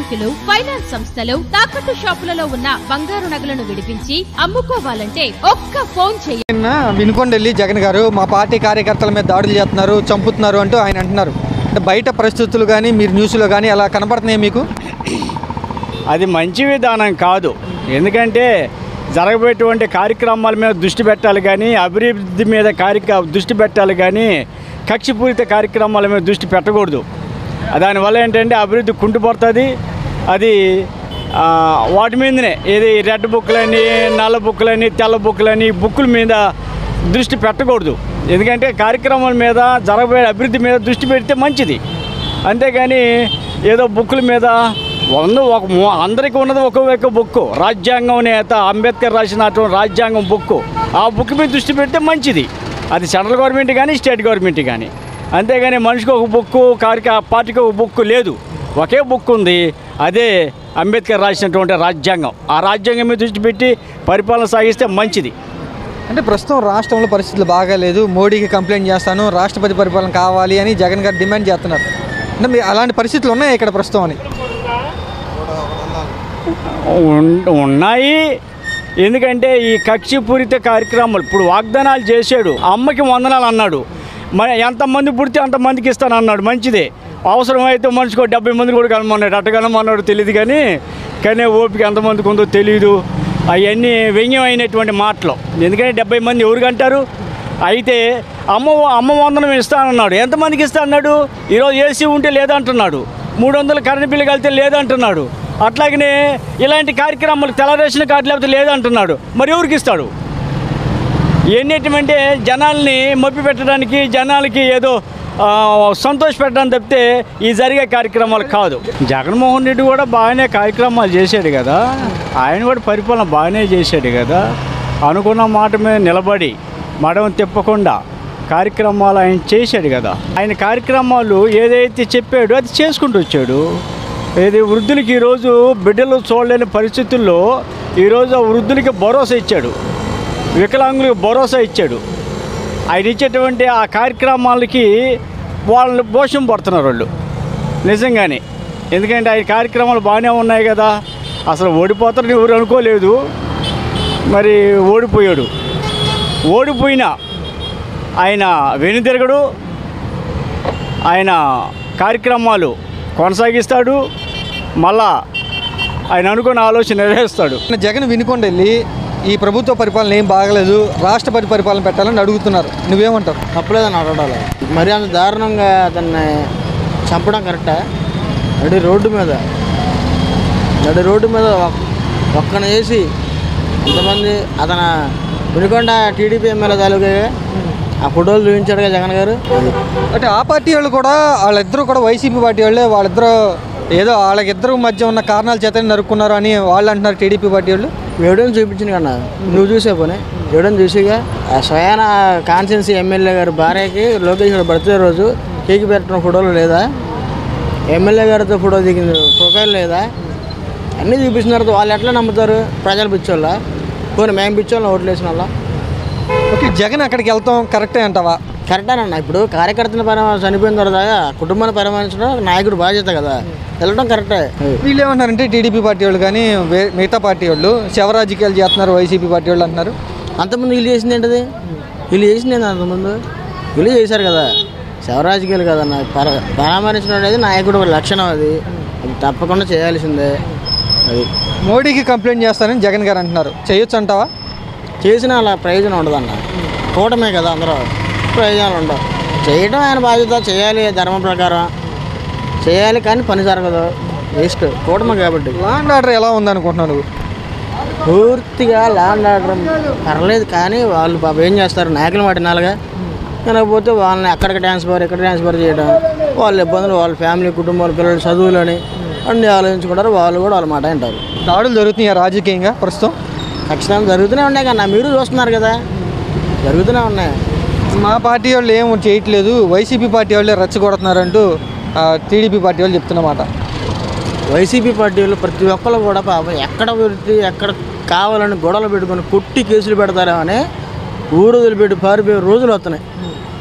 బ్యాంకులు ఫైనాన్స్ సంస్థలు తాకట్టు షాపులలో ఉన్న బంగారు నగలను విడిపించి అమ్ముకోవాలంటే ఒక్క ఫోన్ చేయండి నిన్న వినుకొండ వెళ్ళి జగన్ గారు మా పార్టీ కార్యకర్తల మీద దాడులు చేస్తున్నారు చంపుతున్నారు అంటూ ఆయన అంటున్నారు అంటే బయట పరిస్థితులు కానీ మీరు న్యూస్లో కానీ అలా కనపడుతున్నాయి మీకు అది మంచి విధానం కాదు ఎందుకంటే జరగబోయేటువంటి కార్యక్రమాల మీద దృష్టి పెట్టాలి కానీ అభివృద్ధి మీద కార్యక్ర దృష్టి పెట్టాలి కానీ కక్షపూరిత కార్యక్రమాల మీద దృష్టి పెట్టకూడదు దానివల్ల ఏంటంటే అభివృద్ధి కుంటుపడుతుంది అది ఆ, వాటి మీదనే ఏది రెడ్ బుక్లని నల్ల బుక్లని తెల్ల బుక్లని బుక్కుల మీద దృష్టి పెట్టకూడదు ఎందుకంటే కార్యక్రమాల మీద జరగబోయే అభివృద్ధి మీద దృష్టి పెడితే మంచిది అంతేగాని ఏదో బుక్కుల మీద వంద ఒక మో- అందరికీ ఉన్నది ఒక ఒక బుక్ రాజ్యాంగం నేత అంబేద్కర్ రాసినటువంటి రాజ్యాంగం బుక్ ఆ బుక్ మీద దృష్టి పెడితే మంచిది అది సెంట్రల్ గవర్నమెంట్ కానీ స్టేట్ గవర్నమెంట్ కానీ అంతేగాని మనిషికి ఒక బుక్ కార్యక పార్టీకి ఒక బుక్ లేదు ఒకే బుక్ ఉంది అదే అంబేద్కర్ రాసినటువంటి రాజ్యాంగం ఆ రాజ్యాంగం మీద దృష్టి పెట్టి పరిపాలన సాగిస్తే మంచిది అంటే ప్రస్తుతం రాష్ట్రంలో పరిస్థితులు బాగాలేదు మోడీకి కంప్లైంట్ చేస్తాను రాష్ట్రపతి పరిపాలన కావాలి అని జగన్ గారు డిమాండ్ చేస్తున్నారు అంటే మీ అలాంటి పరిస్థితులు ఉన్నాయి ఇక్కడ ప్రస్తుతం అని ఉన్- ఉన్నాయి ఎందుకంటే ఈ కక్షిపూరిత కార్యక్రమాలు ఇప్పుడు వాగ్దానాలు చేశాడు అమ్మకి వందనాలు అన్నాడు మరి ఎంతమంది పుడితే అంతమందికి ఇస్తాను అన్నాడు మంచిదే అవసరమైతే మనిషికి ఒక డెబ్బై మంది కూడా కలమన్నాడు అట్ట కలమన్నాడు తెలియదు కానీ కానీ ఓపిక ఎంతమందికి ఉందో తెలియదు అవన్నీ వ్యంగ్యమైనటువంటి మాటలు ఎందుకంటే డెబ్బై మంది ఎవరికి అంటారు అయితే అమ్మ అమ్మ వందనం ఇస్తానన్నాడు ఎంతమందికి ఇస్తా అన్నాడు ఈరోజు ఏసీ ఉంటే లేదంటున్నాడు మూడు వందలు కరెంట్ బిల్లు కలితే లేదంటున్నాడు అట్లాగనే ఇలాంటి కార్యక్రమాలు తెల్ల రేషన్ కార్డు లేకపోతే లేదంటున్నాడు మరి ఎవరికి ఇస్తాడు ఎన్నిటిమంటే జనాల్ని మప్పి పెట్టడానికి జనాలకి ఏదో ఆ, సంతోష పెట్టడానికి తప్పితే ఈ జరిగే కార్యక్రమాలు కాదు జగన్మోహన్ రెడ్డి కూడా బాగానే కార్యక్రమాలు చేశాడు కదా ఆయన కూడా పరిపాలన బాగానే చేశాడు కదా అనుకున్న మాట మీద నిలబడి మడమ తిప్పకుండా కార్యక్రమాలు ఆయన చేశాడు కదా ఆయన కార్యక్రమాలు ఏదైతే చెప్పాడో అది చేసుకుంటూ వచ్చాడు ఏది వృద్ధులకి ఈరోజు బిడ్డలు చూడలేని పరిస్థితుల్లో ఈరోజు ఆ వృద్ధులకి భరోసా ఇచ్చాడు వికలాంగులకు భరోసా ఇచ్చాడు ఆయన ఇచ్చేటువంటి ఆ కార్యక్రమాలకి వాళ్ళు పోషం పడుతున్నారు వాళ్ళు నిజంగానే ఎందుకంటే ఆయన కార్యక్రమాలు బాగానే ఉన్నాయి కదా అసలు ఓడిపోతారని ఎవరు అనుకోలేదు మరి ఓడిపోయాడు ఓడిపోయినా ఆయన వెనుతిరగడు ఆయన కార్యక్రమాలు కొనసాగిస్తాడు మళ్ళా ఆయన అనుకున్న ఆలోచన నెరవేరుస్తాడు నిన్న జగన్ వినుకొండ వెళ్ళి ఈ ప్రభుత్వ పరిపాలన ఏం బాగలేదు రాష్ట్రపతి పరిపాలన పెట్టాలని అడుగుతున్నారు నువ్వేమంటావు తప్పలేదని అడగాలి మరి అంత దారుణంగా అతన్ని చంపడం కరెక్టా నడి రోడ్డు మీద నడి రోడ్డు మీద ఒక్- ఒక్కని వేసి ఎంతమంది అతను వినుకొండ టీడీపీ ఎమ్మెల్యే తాలూకా ఆ ఫోటోలు చూపించాడుగా జగన్ గారు అది అంటే ఆ పార్టీ వాళ్ళు కూడా వాళ్ళిద్దరూ కూడా వైసీపీ పార్టీ వాళ్ళే వాళ్ళిద్దరూ ఏదో వాళ్ళకిద్దరు మధ్య ఉన్న కారణాల చేత నరుక్కున్నారు అని వాళ్ళు అంటున్నారు టీడీపీ పార్టీ వాళ్ళు ఎవడని చూపించింది కన్నా నువ్వు చూసే పోనీ ఎవడని చూసిగా ఆ స్వయాన కాన్స్టిట్యున్సీ ఎమ్మెల్యే గారి భార్యకి లోకేష్ గారి బర్త్డే రోజు కేక్ పెట్టిన ఫోటోలు లేదా ఎమ్మెల్యే గారితో ఫోటో దిగిన ప్రొఫైల్ లేదా అన్నీ చూపిస్తున్నారు వాళ్ళు ఎట్లా నమ్ముతారు ప్రజలు పిచ్చోళ్ళ పోనీ మేము పిచ్చోళ్ళం ఓట్లు వేసిన వాళ్ళ ఓకే జగన్ అక్కడికి వెళ్తాం కరెక్టే అంటావా కరెక్టేనన్న ఇప్పుడు కార్యకర్తల పరమ చనిపోయిన తర్వాత కుటుంబాన్ని పరామర్శించడం నాయకుడు బాధ్యత కదా వెళ్ళడం కరెక్టే వీళ్ళు ఏమంటున్నారంటే టీడీపీ పార్టీ వాళ్ళు కానీ వే- మిగతా పార్టీ వాళ్ళు శవ రాజకీయాలు చేస్తున్నారు వైసీపీ పార్టీ వాళ్ళు అంటున్నారు అంతకుముందు వీళ్ళు చేసింది ఏంటిది వీళ్ళు చేసింది ఏంటి అంతకుముందు వీళ్ళు చేశారు కదా శవరాజకీయాలు కదన్న పర పరామర్శించడం అనేది నాయకుడు ఒక లక్షణం అది అది తప్పకుండా చేయాల్సిందే అది మోడీకి కంప్లైంట్ చేస్తానని జగన్ గారు అంటున్నారు చేయొచ్చు అంటావా చేసిన అలా ప్రయోజనం ఉండదన్న కూటమే కదా అందరూ ప్రయోజనాలు ఉండవు చేయడం ఆయన బాధ్యత చేయాలి ధర్మం ప్రకారం చేయాలి కానీ పని జరగదు వేస్ట్ కూటమి కాబట్టి లా అండ్ ఆర్డర్ ఎలా ఉందనుకుంటున్నావు నువ్వు పూర్తిగా ల్యాండ్ ఆర్డర్ పర్లేదు కానీ వాళ్ళు పాపం ఏం చేస్తారు నాయకులు మాట నాలుగా తినకపోతే వాళ్ళని అక్కడికి ట్రాన్స్ఫర్ ఇక్కడ ట్రాన్స్ఫర్ చేయడం వాళ్ళ ఇబ్బందులు వాళ్ళ ఫ్యామిలీ కుటుంబాల పిల్లల చదువులని అన్నీ ఆలోచించుకుంటారు వాళ్ళు కూడా వాళ్ళ మాట వింటారు దాడులు జరుగుతున్నాయి రాజకీయంగా ప్రస్తుతం ఖచ్చితంగా జరుగుతూనే ఉన్నాయి కన్నా మీరు చూస్తున్నారు కదా జరుగుతూనే ఉన్నాయి మా పార్టీ వాళ్ళు ఏం చేయట్లేదు వైసీపీ పార్టీ వాళ్ళే రెచ్చగొడుతున్నారంటూ ఆ, టీడీపీ పార్టీ వాళ్ళు చెప్తున్నమాట వైసీపీ పార్టీలు ప్రతి ఒక్కరు కూడా పాపం ఎక్కడ పెడితే ఎక్కడ కావాలని గొడవలు పెట్టుకొని కొట్టి కేసులు పెడతారేమని ఊరు వదిలిపెట్టి పారిపోయే రోజులు వస్తున్నాయి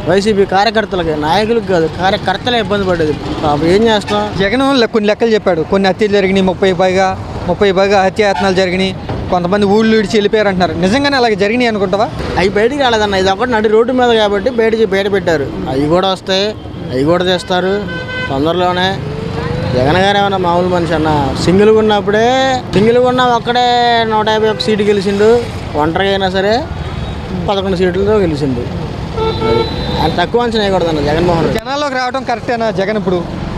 వైసీపీ కార్యకర్తలకి నాయకులకు కాదు కార్యకర్తలే ఇబ్బంది పడేది పాపం ఏం చేస్తాం జగన్ లె- కొన్ని లెక్కలు చెప్పాడు కొన్ని హత్యలు జరిగినాయి ముప్పై పైగా ముప్పై పైగా హత్యాయత్నాలు జరిగినాయి కొంతమంది ఊళ్ళు విడిచి వెళ్ళిపోయారు అంటున్నారు నిజంగానే అలాగే జరిగినాయి అనుకుంటావా అవి బయటికి రాలేదన్న ఇది ఒకటి నడి రోడ్డు మీద కాబట్టి బయటికి బయట పెట్టారు అవి కూడా వస్తాయి అవి కూడా తెస్తారు తొందరలోనే జగన్ గారు ఏమన్నా మామూలు మనిషి అన్న సింగిల్గా ఉన్నప్పుడే సింగిల్గా ఉన్న ఒక్కడే నూట యాభై ఒక సీటు గెలిచిండు ఒంటరిగా అయినా సరే పదకొండు సీట్లతో గెలిచిండు అది ఆయన తక్కువ అంచనా వేయకూడదన్న జగన్మోహన్ రెడ్డి జనాల్లోకి రావడం కరెక్టేనా జగన్ ఇప్పుడు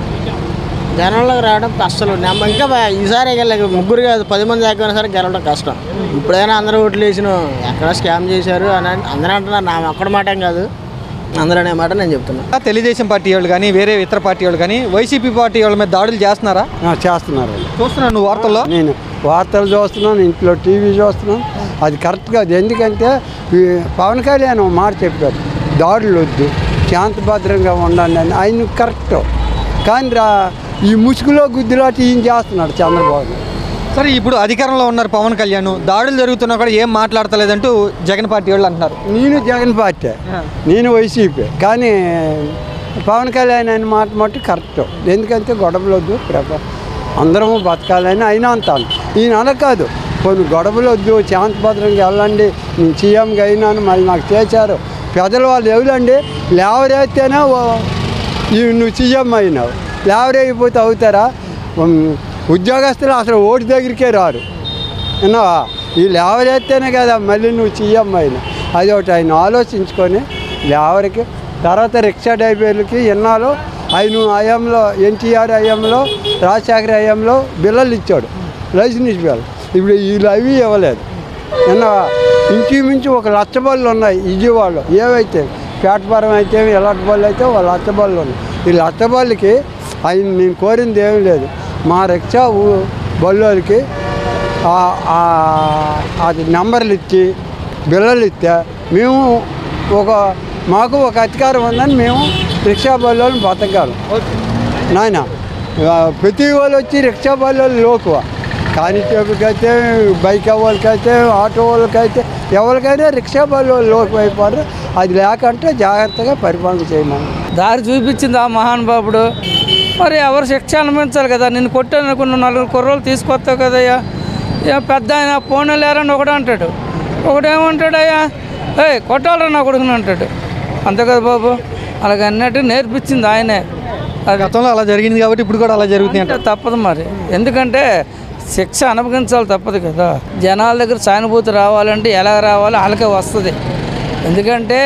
జనంలోకి రావడం అస్సలు నమ్మ ఇంకా బా- ఈసారి గెలక ముగ్గురు కాదు పది మంది ఎక్కైనా సరే గెలవడం కష్టం ఇప్పుడైనా అందరూ ఓట్లు వేసిన ఎక్కడ స్కామ్ చేశారు అని అన్- అందరూ అంటున్నారు నా ఒక్కడ మాట ఏం కాదు అందరూ అనే మాట నేను చెప్తున్నా తెలుగుదేశం పార్టీ వాళ్ళు కానీ వేరే ఇతర పార్టీ వాళ్ళు కానీ వైసీపీ పార్టీ వాళ్ళ మీద దాడులు చేస్తున్నారా ఆ, చేస్తున్నారు చూస్తున్నాను నువ్వు వార్తల్లో నేను వార్తలు చూస్తున్నాను ఇంట్లో టీవీ చూస్తున్నాను అది కరెక్ట్ కాదు ఎందుకంటే ఈ పవన్ కళ్యాణ్ ఒక మాట చెప్పారు దాడులు వద్దు శాంతభద్రంగా ఉండండి అని ఆయన కరెక్ట్ కానీ రా ఈ ముసుగులో గుద్దులాట ఈయన చేస్తున్నాడు చంద్రబాబు సరే ఇప్పుడు అధికారంలో ఉన్నారు పవన్ కళ్యాణ్ దాడులు జరుగుతున్నా కూడా ఏం మాట్లాడతలేదంటూ జగన్ పార్టీ వాళ్ళు అంటున్నారు నేను జగన్ పార్టీ నేను వైసీపీ కానీ పవన్ కళ్యాణ్ అని మాట మట్టు కరెక్ట్ ఎందుకంటే గొడవలు వద్దు ప్రభ అందరము బతకాలని అయినా అంటాను ఈయన అలా కాదు కొన్ని గొడవలు వద్దు శాంతభద్రంగా వెళ్ళండి నేను సీఎంగా అయినాను మళ్ళీ నాకు చేశారు పెద్దల వాళ్ళు ఎవరండి లేవరైతేనే ఓ- ఈ నువ్వు సీఎం అయినావు లేవరైపోతే అవుతారా ఉమ్, ఉద్యోగస్తులు అసలు ఓటు దగ్గరికే రారు విన్నావా వీళ్ళు ఎవరైతేనే కదా మళ్ళీ నువ్వు సీఎం అయిన అది ఒకటి ఆయన ఆలోచించుకొని ఎవరికి తర్వాత రిక్షా డ్రైవర్లకి ఎన్నాళ్ళు ఆయన హయాంలో ఎన్టీఆర్ హయాంలో రాజశేఖర హయాంలో బిల్లలు ఇచ్చాడు లైసెన్స్ బిల్లు ఇప్పుడు వీళ్ళు అవి ఇవ్వలేదు విన్నావా ఇంచుమించు ఒక లక్ష బళ్ళు ఉన్నాయి విజయవాడలో ఏవైతే పేటపురం అయితే ఎలాంటి బళ్ళు అయితే ఒక లక్ష బళ్ళు ఉన్నాయి ఈ లక్ష బళ్ళకి ఆయన నేను కోరింది ఏమీ లేదు మా రిక్షా ఊ- బళ్ళోళ్ళకి ఆ- ఆ- అది నెంబర్లు ఇచ్చి బిల్లలు ఇస్తే మేము ఒక మాకు ఒక అధికారం ఉందని మేము రిక్షా బళ్ళోని బతకాలి నాయన ఆ, ప్రతి వాళ్ళు వచ్చి రిక్షా బళ్ళోళ్ళు లోకువ కానిస్టేబుల్కైతే బైక్ వాళ్ళకైతే ఆటో వాళ్ళకైతే ఎవరికైనా రిక్షా బళ్ళు లోకు అయిపోరు అది లేకంటే జాగ్రత్తగా పరిపాలన చేయమని దారి చూపించింది ఆ మహానుభావుడు మరి ఎవరు శిక్ష అనుభవించాలి కదా నిన్ను కొట్టానుకున్న నలుగురు కుర్రోలు తీసుకొస్తావు కదయ్యా ఏ పెద్ద ఆయన ఫోన్ లేరని ఒకడు అంటాడు ఒకడేమంటాడయ్యా ఏ కొట్టాలరా నా కొడుకుని అంటాడు అంతే కదా బాబు అలాగ అన్నట్టు నేర్పించింది ఆయనే అది గతంలో అలా జరిగింది కాబట్టి ఇప్పుడు కూడా అలా జరుగుతుంది అంట అంటే తప్పదు మరి ఎందుకంటే శిక్ష అనుభవించాలి తప్పదు కదా జనాల దగ్గర సానుభూతి రావాలంటే ఎలా రావాలో వాళ్ళకే వస్తుంది ఎందుకంటే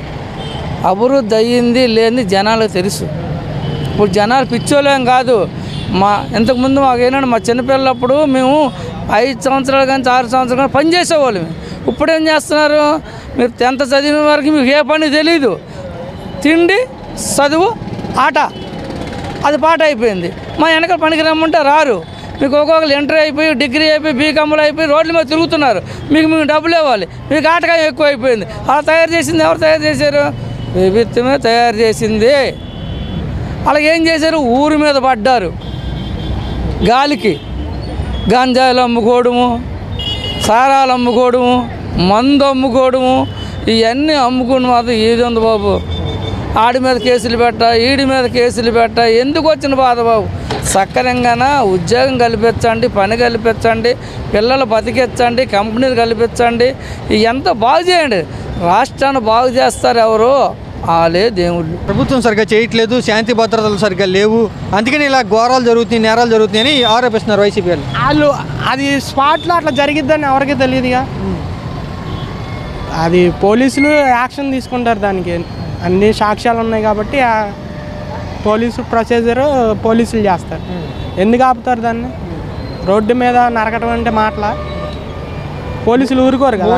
అభివృద్ధి అయ్యింది లేని జనాలకు తెలుసు ఇప్పుడు జనాలు పిచ్చోలేం కాదు మా ఇంతకుముందు మాకు ఏంటంటే మా చిన్నపిల్లప్పుడు మేము ఐదు సంవత్సరాలు కానీ ఆరు సంవత్సరాలు కానీ పని చేసేవాళ్ళం ఇప్పుడు ఏం చేస్తున్నారు మీరు టెన్త్ చదివిన వరకు మీకు ఏ పని తెలియదు తిండి చదువు ఆట అది పాట అయిపోయింది మా వెనక పనికి రమ్మంటే రారు మీకు ఒక్కొక్కరు ఎంట్రీ అయిపోయి డిగ్రీ అయిపోయి బీకామ్లు అయిపోయి రోడ్ల మీద తిరుగుతున్నారు మీకు మీకు డబ్బులు ఇవ్వాలి మీకు ఆటకాయం ఎక్కువ అయిపోయింది అలా తయారు చేసింది ఎవరు తయారు చేశారు ప్రభుత్వమే తయారు చేసింది అలాగే ఏం చేశారు ఊరి మీద పడ్డారు గాలికి గంజాయిలు అమ్ముకోవడము సారాలు అమ్ముకోవడము మందు అమ్ముకోవడము ఇవన్నీ అమ్ముకుని మాత్రం ఏది ఉంది బాబు ఆడి మీద కేసులు పెట్ట ఈడి మీద కేసులు పెట్ట ఎందుకు వచ్చిన బాధ బాబు సక్కరంగాన ఉద్యోగం కల్పించండి పని కల్పించండి పిల్లలు బతికించండి కంపెనీలు కల్పించండి ఎంత బాగు చేయండి రాష్ట్రాన్ని బాగు చేస్తారు ఎవరు వాళ్ళే దేవుళ్ళు ప్రభుత్వం సరిగ్గా చేయట్లేదు శాంతి భద్రతలు సరిగ్గా లేవు అందుకని ఇలా ఘోరాలు జరుగుతున్నాయి నేరాలు జరుగుతున్నాయని ఆరోపిస్తున్నారు వైసీపీ వాళ్ళు వాళ్ళు అది స్పాట్లో అట్లా జరిగిద్దని ఎవరికి తెలియదుగా అది పోలీసులు యాక్షన్ తీసుకుంటారు దానికి అన్ని సాక్ష్యాలు ఉన్నాయి కాబట్టి ఆ పోలీసు ప్రొసీజర్ పోలీసులు చేస్తారు ఎందుకు ఆపుతారు దాన్ని రోడ్డు మీద నరకటం అంటే మాటల పోలీసులు ఊరుకోరు కదా